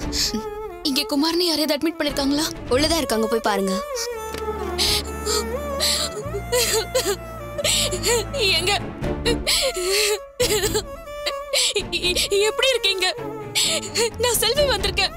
இங்க குமார்னு யாரையாவது அட்மிட் பண்ணிருக்காங்களா உள்ளதா இருக்காங்க போய் பாருங்க எங்க எப்படி இருக்கீங்க நான் செல்வி வந்திருக்கேன்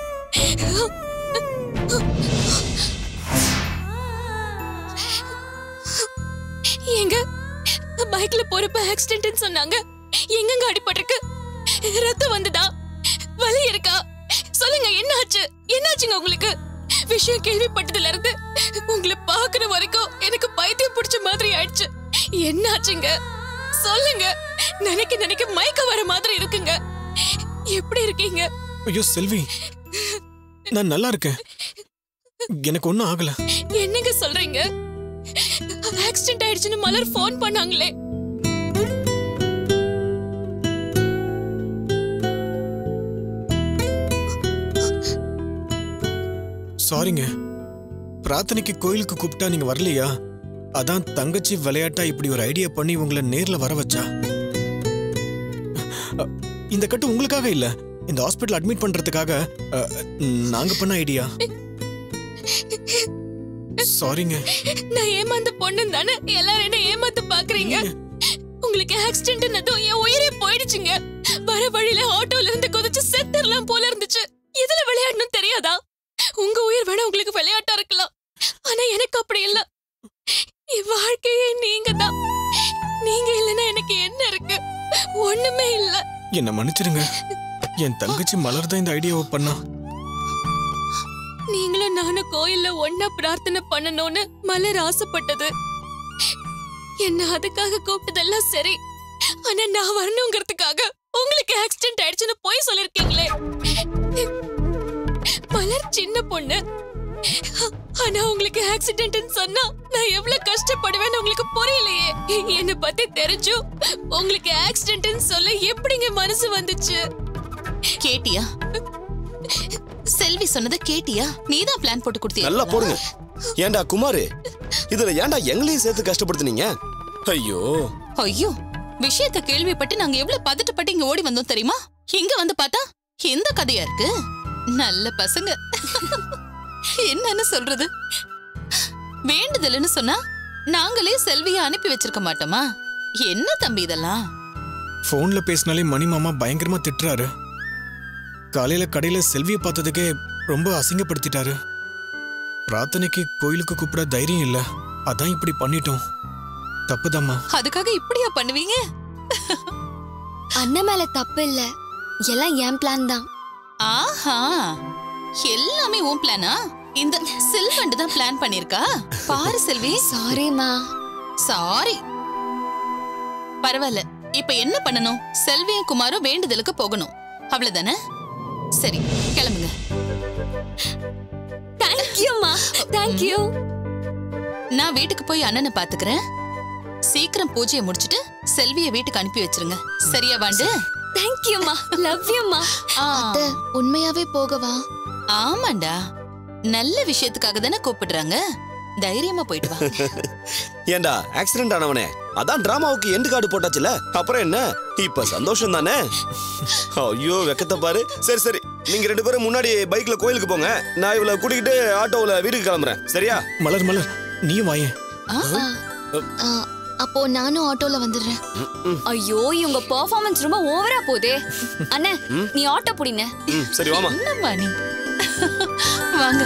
எங்க பைக்ல போறப்ப ஆக்சிடென்ட்னு சொன்னாங்க எங்கங்க அடிபட்டிருக்கு ரத்தம் வந்ததா வலி இருக்கா சொல்லுங்க என்னாச்சு என்னாச்சுங்க உங்களுக்கு விஷயம் கேள்விப்பட்டதுல இருந்து உங்களை பாக்குற வரைக்கும் எனக்கு பைத்தியம் பிடிச்ச மாதிரி ஆயிடுச்சு என்னாச்சுங்க சொல்லுங்க நினைக்க நினைக்க மயக்க வர மாதிரி இருக்குங்க எப்படி இருக்கீங்க ஐயோ செல்வி நான் நல்லா இருக்கேன் எனக்கு ஒன்றும் ஆகல என்னங்க சொல்றீங்க ஆக்சிடென்ட் ஆயிடுச்சுன்னு மலர் ஃபோன் பண்ணாங்களே சாரிங்க பிரார்த்தனைக்கு கோயிலுக்கு கூப்பிட்டா நீங்க வரலையா அதான் தங்கச்சி விளையாட்டா இப்படி ஒரு ஐடியா பண்ணி உங்களை நேர்ல வர வச்சா அ, இந்த கட்டு உங்களுக்காக இல்ல இந்த ஹாஸ்பிட்டல் அட்மிட் பண்றதுக்காக அ, நாங்க பண்ண ஐடியா சாரிங்க நான் ஏமாந்த பொண்ணு தானே எல்லாரும் என்ன ஏமாத்த பாக்குறீங்க உங்களுக்கு ஆக்சிடென்ட் அதுவும் என் உயிரே போயிடுச்சுங்க வர வழியில ஆட்டோல இருந்து குதிச்சு செத்துறலாம் போல இருந்துச்சு இதுல விளையாடணும் தெரியாதா உங்க உயிர் வேணா உங்களுக்கு விளையாட்டா இருக்கலாம் ஆனா எனக்கு அப்படி இல்ல என் வாழ்க்கையே நீங்க தான் நீங்க இல்லைன்னா எனக்கு என்ன இருக்கு ஒண்ணுமே இல்ல என்ன மன்னிச்சிடுங்க என் தங்கச்சி மலர் தான் இந்த ஐடியாவை பண்ணா நீங்களும் நானும் கோயில்ல ஒன்னா பிரார்த்தனை பண்ணணும்னு மலர் ஆசைப்பட்டது என்ன அதுக்காக கூப்பிட்டதெல்லாம் சரி ஆனா நான் வரணுங்கிறதுக்காக உங்களுக்கு ஆக்சிடென்ட் ஆயிடுச்சுன்னு போய் சொல்லிருக்கீங்களே மலர் சின்ன பொண்ணு ஆனா உங்களுக்கு ஆக்சிடென்ட்னு சொன்னா நான் எவ்வளவு கஷ்டப்படுவேன்னு உங்களுக்கு புரியலையே என்ன பத்தி தெரிஞ்சும் உங்களுக்கு ஆக்சிடென்ட்னு சொல்ல எப்படிங்க மனசு வந்துச்சு கேட்டியா செல்வி சொன்னதை கேட்டியா நீதான் பிளான் போட்டு கொடுத்தியா நல்லா போடுங்க ஏன்டா குமாரு இதுல ஏன்டா எங்களையும் சேர்த்து கஷ்டப்படுத்துனீங்க ஐயோ ஐயோ விஷயத்த கேள்விப்பட்டு நாங்க எவ்வளவு பதட்டப்பட்டு இங்க ஓடி வந்தோம் தெரியுமா இங்க வந்து பார்த்தா எந்த கதையா இருக்கு நல்ல பசங்க என்னன்னு சொல்றது வேண்டுதல்னு சொன்னா நாங்களே செல்விய அனுப்பி வச்சிருக்க மாட்டோமா என்ன தம்பி இதெல்லாம் ஃபோன்ல பேசினாலே மணி மாமா பயங்கரமா திட்டுறாரு காலையில கடையில செல்வியை பார்த்ததுக்கே ரொம்ப அசிங்கப்படுத்திட்டாரு பிரார்த்தனைக்கு கோயிலுக்கு கூப்பிட தைரியம் இல்ல அதான் இப்படி பண்ணிட்டோம் தப்புதாம்மா அதுக்காக இப்படியா பண்ணுவீங்க அண்ணன் மேல தப்பு இல்ல எல்லாம் என் பிளான் தான் ஆஹா எல்லாமே உன் பிளானா இந்த செல்வண்டு தான் பிளான் பண்ணிருக்கா பாரு செல்வி சாரிம்மா சாரி பரவாயில்ல இப்ப என்ன பண்ணணும் செல்வியும் குமாரும் வேண்டுதலுக்கு போகணும் அவ்வளவுதானே சரி கிளம்புங்க தேங்க்யூம்மா தேங்க்யூ நான் வீட்டுக்கு போய் அண்ணனை பாத்துக்கிறேன் சீக்கிரம் பூஜையை முடிச்சிட்டு செல்விய வீட்டுக்கு அனுப்பி வச்சிருங்க சரியா வாண்டு தேங்க்யூம்மா லவ் யூம்மா ஆ, உண்மையாவே போகவா ஆமாண்டா நல்ல விஷயத்துக்காக தானே கூப்பிடுறாங்க தைரியமா போயிட்டு வா ஏன்டா ஆக்சிடென்ட் ஆனவனே அதான் டிராமாவுக்கு எண்டு கார்டு போட்டாச்சுல அப்புறம் என்ன இப்ப சந்தோஷம் தானே ஐயோ வெக்கத்தை பாரு சரி சரி நீங்க ரெண்டு பேரும் முன்னாடி பைக்ல கோயிலுக்கு போங்க நான் இவளை கூட்டிக்கிட்டு ஆட்டோவில் வீட்டுக்கு கிளம்புறேன் சரியா மலர் மலர் நீ வாயேன் ஆ, அப்போ நானும் ஆட்டோல வந்துடுறேன் ஐயோ இவங்க பெர்ஃபார்மன்ஸ் ரொம்ப ஓவரா போதே அண்ணே நீ ஆட்டோ புடிங்க ம் சரி வாமா என்னம்மா நீ வாங்க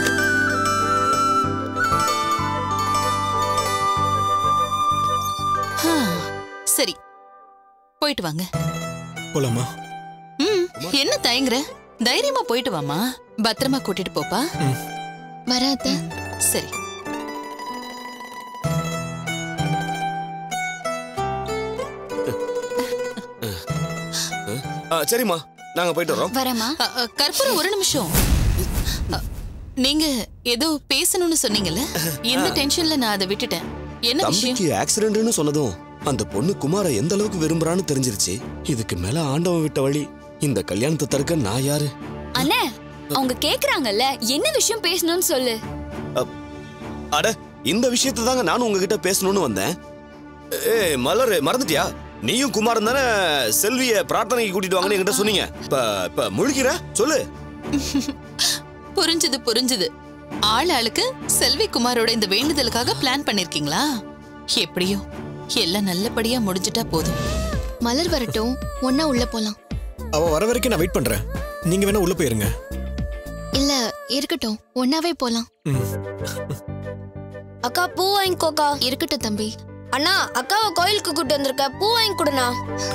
ஆ, சரி போயிட்டு வாங்க போலாமா ம் என்ன தயங்குற தைரியமா போயிட்டு வாமா பத்திரமா கூட்டிட்டு போப்பா வராத சரி ஆ, சரிம்மா நாங்க போயிட்டு வரோம் வரமா அ, அ, கற்பூரம் ஒரு நிமிஷம் அ, நீங்க ஏதோ பேசணும்னு சொன்னீங்கல்ல எந்த டென்ஷன்ல நான் அதை விட்டுட்டேன் என்ன விஷயம் தம்பிக்கு ஆக்சிடென்ட்னு சொன்னதும் அந்த பொண்ணு குமார எந்த அளவுக்கு விரும்புறான்னு தெரிஞ்சிருச்சு இதுக்கு மேல ஆண்டவன் விட்ட வழி இந்த கல்யாணத்தை தடுக்க நான் யாரு அண்ணே அவங்க கேக்குறாங்கல்ல என்ன விஷயம் பேசணும்னு சொல்லு அட இந்த விஷயத்தை தாங்க நானும் உங்ககிட்ட பேசணும்னு வந்தேன் ஏய் மலர் மறந்துட்டியா நீயும் குமாரன் தானே செல்விய பிரார்த்தனைக்கு கூட்டிட்டு வாங்கன்னு என்கிட்ட சொன்னீங்க இப்ப இப்ப முழிக்கிற சொல்லு புரிஞ்சுது புரிஞ்சுது ஆள் ஆளுக்கு செல்வி குமாரோட இந்த வேண்டுதலுக்காக பிளான் பண்ணிருக்கீங்களா எப்படியோ எல்லாம் நல்லபடியா முடிஞ்சிட்டா போதும் மலர் வரட்டும் ஒன்னா உள்ள போலாம் அவ வர வரைக்கும் நான் வெயிட் பண்றேன் நீங்க வேணா உள்ள போயிருங்க இல்ல இருக்கட்டும் ஒன்னாவே போலாம் ம். அக்கா பூ வாங்கிக்கோக்கா இருக்கட்டும் தம்பி அண்ணா அக்காவை கோயிலுக்கு கூட்டு வந்திருக்க பூ வாங்கி கொடுண்ணா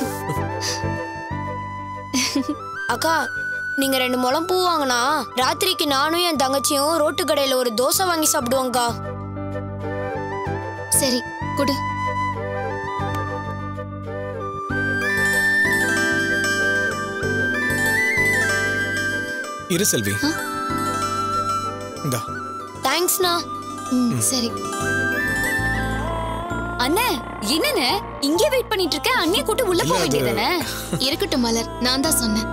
அக்கா நீங்க ரெண்டு முழம் பூ வாங்கினா ராத்திரிக்கு நானும் என் தங்கச்சியும் ரோட்டு கடையில ஒரு தோசை வாங்கி சாப்பிடுவோங்க்கா சரி குடு இரு செல்வி இந்தா தேங்க்ஸ்ண்ணா ம் சரி அண்ணே என்னண்ணே இங்கே வெயிட் பண்ணிட்டு இருக்க அண்ணிய கூட்டு உள்ள போக இல்ல, அது- வேண்டியதானே இருக்கட்டும் மலர் நான் தான் சொன்னேன்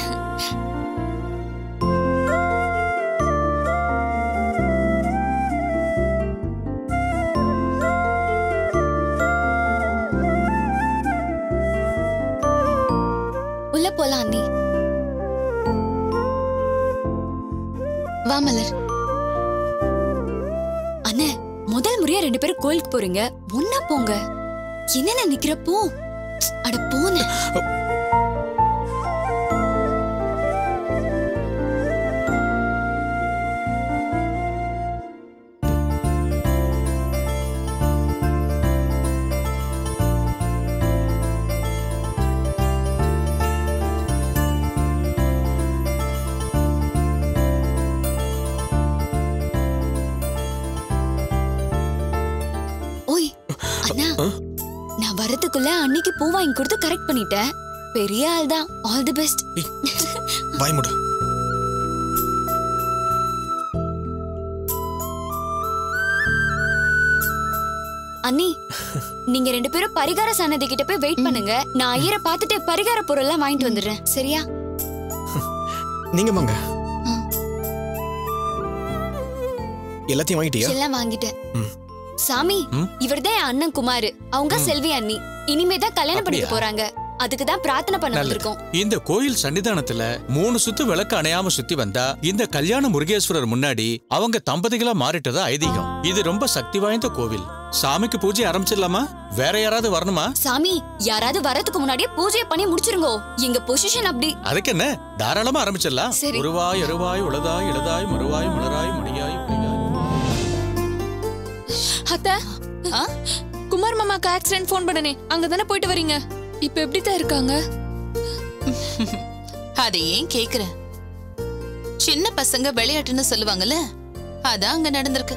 உள்ள போலாம் அண்ணி வா மலர் அண்ணே முதல் முறையா ரெண்டு பேரும் கோயிலுக்கு போறீங்க ஒன்னா போங்க என்னென்ன நிக்கிறப்போ அட போன ஓய் அண்ணா நான் வரதுக்குள்ள அன்னைக்கு பூ வாங்கி கொடுத்து கரெக்ட் பண்ணிட்டேன் பெரிய ஆள் தான் ஆல் தி பெஸ்ட் ஏய், வாய் மூடு அண்ணி நீங்க ரெண்டு பேரும் பரிகார சன்னதி கிட்ட போய் வெயிட் பண்ணுங்க நான் ஐயரை பார்த்துட்டு பரிகார பொருள் எல்லாம் வாங்கிட்டு வந்துடுறேன் சரியா நீங்க வாங்க ம். எல்லாத்தையும் வாங்கிட்டியா எல்லாம் வாங்கிட்டேன் ம். சாமி ம்? இவர்தான் என் அண்ணன் குமாரு அவங்க செல்வி அண்ணி இனிமே தான் கல்யாணம் பண்ணிக்க அப்படியா? போறாங்க அதுக்கு தான் பிரார்த்தனை பண்ண நல்லது. வந்திருக்கோம் இந்த கோயில் சன்னிதானத்துல மூணு சுத்து விளக்கு அணையாம சுத்தி வந்தா இந்த கல்யாண முருகேஸ்வரர் முன்னாடி அவங்க தம்பதிகளா மாறிட்டதா ஐதீகம் இது ரொம்ப சக்தி வாய்ந்த கோவில் சாமிக்கு பூஜை ஆரம்பிச்சிடலாமா வேற யாராவது வரணுமா சாமி யாராவது வரதுக்கு முன்னாடியே பூஜையை பண்ணி முடிச்சிருங்கோ எங்க பொசிஷன் அப்படி அதுக்கு என்ன தாராளமா ஆரம்பிச்சிடலாம் சரி. உருவாய் அருவாய் உளதாய் இளதாய் மறுவாய் மலராய் மணியாய் மணியாய் அத்த ஆ? குமார் மாமாக்கு ஆக்சிடென்ட் ஃபோன் பண்ணனே அங்க தானே போயிட்டு வரீங்க இப்ப எப்படி தான் இருக்காங்க அதை ஏன் கேக்குற சின்ன பசங்க விளையாட்டுன்னு சொல்லுவாங்கல்ல அதான் அங்க நடந்திருக்கு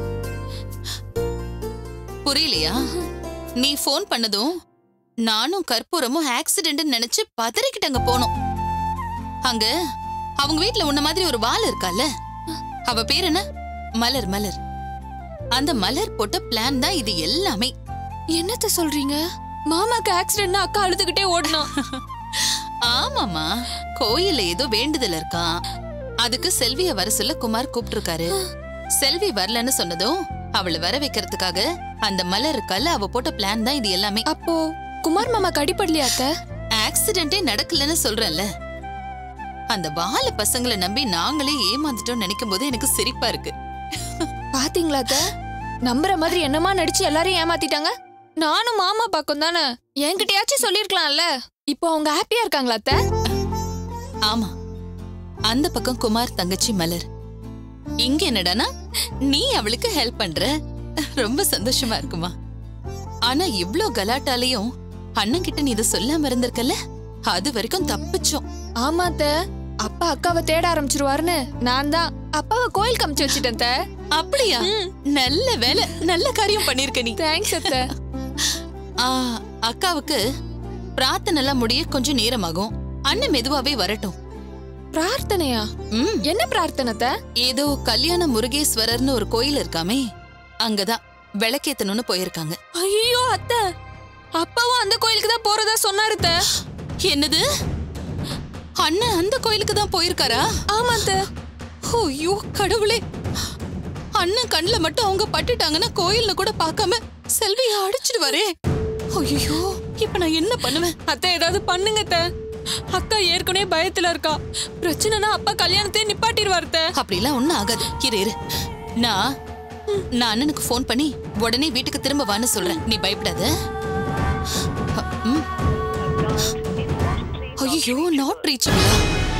புரியலையா நீ ஃபோன் பண்ணதும் நானும் கற்பூரமும் ஆக்சிடென்ட் நினைச்சு பதறிக்கிட்டு அங்க போனோம் அங்க அவங்க வீட்ல உன்ன மாதிரி ஒரு வாள் இருக்கால அவ பேர் என்ன மலர் மலர் அந்த மலர் போட்ட பிளான் தான் இது எல்லாமே என்னத்த சொல்றீங்க மாமாக்கு ஆக்சிடென்ட்னா அக்கா அழுதுகிட்டே ஓடணும் ஆமாமா கோயில்ல ஏதோ வேண்டுதல் இருக்கான் அதுக்கு செல்விய வர சொல்ல குமார் கூப்பிட்டிருக்காரு செல்வி வரலன்னு சொன்னதும் அவளை வர வைக்கிறதுக்காக அந்த மலர் இருக்கால அவ போட்ட பிளான் தான் இது எல்லாமே அப்போ குமார் மாமாக்கு அடிப்படலையா அத்த ஆக்சிடென்டே நடக்கலன்னு சொல்றேன்ல அந்த வாழ பசங்களை நம்பி நாங்களே ஏமாந்துட்டோம் நினைக்கும் போது எனக்கு சிரிப்பா இருக்கு பாத்தீங்களா அத்த நம்புற மாதிரி என்னமா நடிச்சு எல்லாரையும் ஏமாத்திட்டாங்க நானும் மாமா பக்கம் தானே என்கிட்டயாச்சும் சொல்லிருக்கலாம்ல இப்போ அவங்க ஹாப்பியா இருக்காங்களா அத்த ஆமா அந்த பக்கம் குமார் தங்கச்சி மலர் இங்க என்னடானா நீ அவளுக்கு ஹெல்ப் பண்ற ரொம்ப சந்தோஷமா இருக்குமா ஆனா இவ்ளோ கலாட்டாலையும் அண்ணன் கிட்ட நீ இதை சொல்லாம இருந்திருக்கல அது வரைக்கும் தப்பிச்சோம் ஆமா அத்த அப்பா அக்காவை தேட ஆரம்பிச்சிருவாருன்னு நான் தான் அப்பாவை கோயில் அமுச்சு வச்சுட்டேன் அத்த அப்படியா நல்ல வேலை நல்ல காரியம் பண்ணிருக்க நீ தேங்க்ஸ் அத்த ஆ, அக்காவுக்கு பிரார்த்தனை எல்லாம் முடிய கொஞ்சம் நேரமாகும் அண்ணன் மெதுவாவே வரட்டும் பிரார்த்தனையா ம் என்ன பிரார்த்தனை அத்த ஏதோ கல்யாண முருகேஸ்வரர்னு ஒரு கோயில் இருக்காமே அங்கதான் விளக்கேத்தணும்னு போயிருக்காங்க ஐயோ அத்த அப்பாவும் அந்த கோயிலுக்கு தான் போறதா சொன்னாரு அத்த என்னது அண்ணன் அந்த கோயிலுக்கு தான் போயிருக்காரா ஆமா அத்த ஐயோ கடவுளே அண்ணன் கண்ணுல மட்டும் அவங்க பட்டுட்டாங்கன்னா கோயில்ல கூட பார்க்காம செல்விய அடிச்சிடுவாரே ஐயோ இப்ப நான் என்ன பண்ணுவேன் அத்த ஏதாவது பண்ணுங்க அத்த அக்கா ஏற்கனவே பயத்துல இருக்கா பிரச்சனைனா அப்பா கல்யாணத்தையே நிப்பாட்டிடுவார் அத்தை. அப்படிலாம் ஒண்ணும் ஆகாது இரு இரு நான் நான் அண்ணனுக்கு ஃபோன் பண்ணி உடனே வீட்டுக்கு திரும்ப வான்னு சொல்றேன் நீ பயப்படாத ஐயோ நாட் ரீச்சபிளா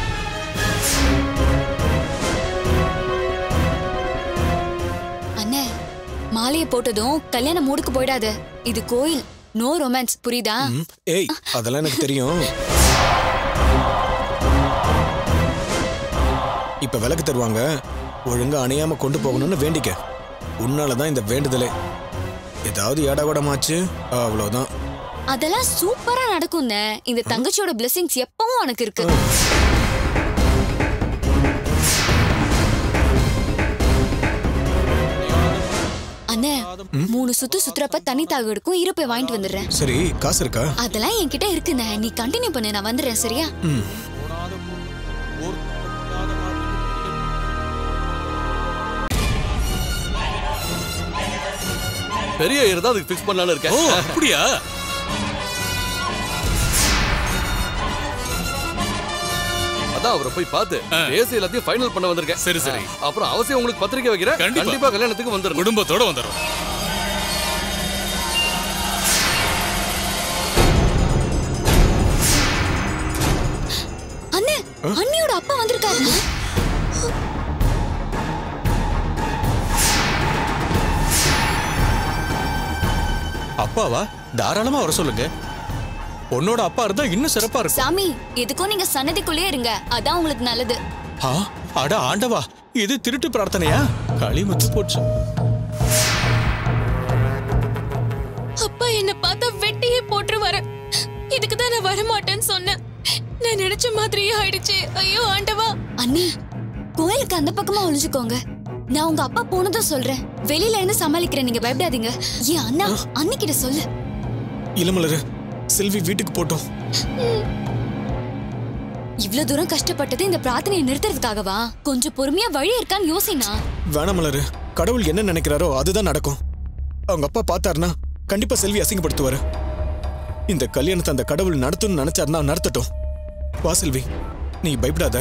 அண்ணே மாலையை போட்டதும் கல்யாண மூடுக்கு போயிடாத இது கோயில் நோ ரொமான்ஸ் புரியுதா ம், ஏய் அதெல்லாம் எனக்கு தெரியும் இப்ப விளக்கு தருவாங்க ஒழுங்கா அணையாம கொண்டு போகணும்னு வேண்டிக்க உன்னாலதான் இந்த வேண்டுதலே ஏதாவது ஏடாகூடமாச்சு அவ்வளவுதான் அதெல்லாம் சூப்பரா நடக்கும்ண்ணே இந்த தங்கச்சியோட blessings எப்பவும் உனக்கு இருக்கு அண்ணே மூணு சுத்து சுத்துறப்ப தண்ணி தாக எடுக்கும் இரு போய் வாங்கிட்டு வந்துடுறேன் சரி காசு இருக்கா அதெல்லாம் என்கிட்ட இருக்குண்ணே நீ கண்டினியூ பண்ணு நான் வந்துடுறேன் சரியா ம் பெரிய ஐயர் தான் அதுக்கு ஃபிக்ஸ் பண்ணலாம்னு இருக்கேன் அப்படியா அதான் அவரை போய் பார்த்து பேசி எல்லாத்தையும் ஃபைனல் பண்ண வந்திருக்கேன் சரி, சரி. அப்புறம் அவசியம் உங்களுக்கு பத்திரிக்கை வைக்கிறேன் கண்டிப்பா. கண்டிப்பா கல்யாணத்துக்கு வந்துடணும் குடும்பத்தோட வந்துடும் அண்ணே அண்ணியோட அப்பா வந்திருக்காரு அப்பாவா தாராளமா வர சொல்லுங்க பொண்ணோட அப்பா இருந்தா இன்னும் சிறப்பா இருக்கும் சாமி எதுக்கும் நீங்க சன்னதிக்குள்ளே இருங்க அதான் உங்களுக்கு நல்லது ஆ, அட ஆண்டவா இது திருட்டு பிரார்த்தனையா களிமுத்து போச்சு அப்பா என்ன பார்த்தா வெட்டியே போட்டுருவாரு இதுக்கு தான் நான் வரமாட்டேன்னு சொன்னேன் நான் நினைச்ச மாதிரியே ஆயிடுச்சு ஐயோ ஆண்டவா அண்ணி கோயிலுக்கு அந்த பக்கமா ஒளிஞ்சுக்கோங்க நான் உங்க அப்பா போனதும் சொல்றேன் வெளியில இருந்து சமாளிக்கிறேன் நீங்க பயப்படாதீங்க ஏன் அண்ணா அன்னிக்கிட்ட சொல்லு இளமலரு செல்வி வீட்டுக்கு போட்டோம் இவ்ளோ தூரம் கஷ்டப்பட்டது இந்த பிரார்த்தனையை நிறுத்துறதுக்காகவா கொஞ்சம் பொறுமையா வழி இருக்கான்னு யோசினா வேணாம் மலரு கடவுள் என்ன நினைக்கிறாரோ அதுதான் நடக்கும் அவங்க அப்பா பார்த்தாருன்னா கண்டிப்பா செல்வி அசிங்கப்படுத்துவாரு இந்த கல்யாணத்தை அந்த கடவுள் நடத்தும்னு நினைச்சாருன்னா நடத்தட்டும் வா செல்வி நீ பயப்படாத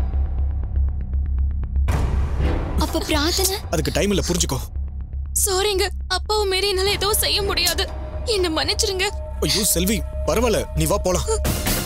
அப்ப பிரார்த்தனை அதுக்கு டைம் இல்ல புரிஞ்சுக்கோ சாரிங்க அப்பாவும் மீறி என்னால எதுவும் செய்ய முடியாது என்ன மன்னிச்சிருங்க ஐயோ செல்வி பரவாயில்ல நீ வா போலாம்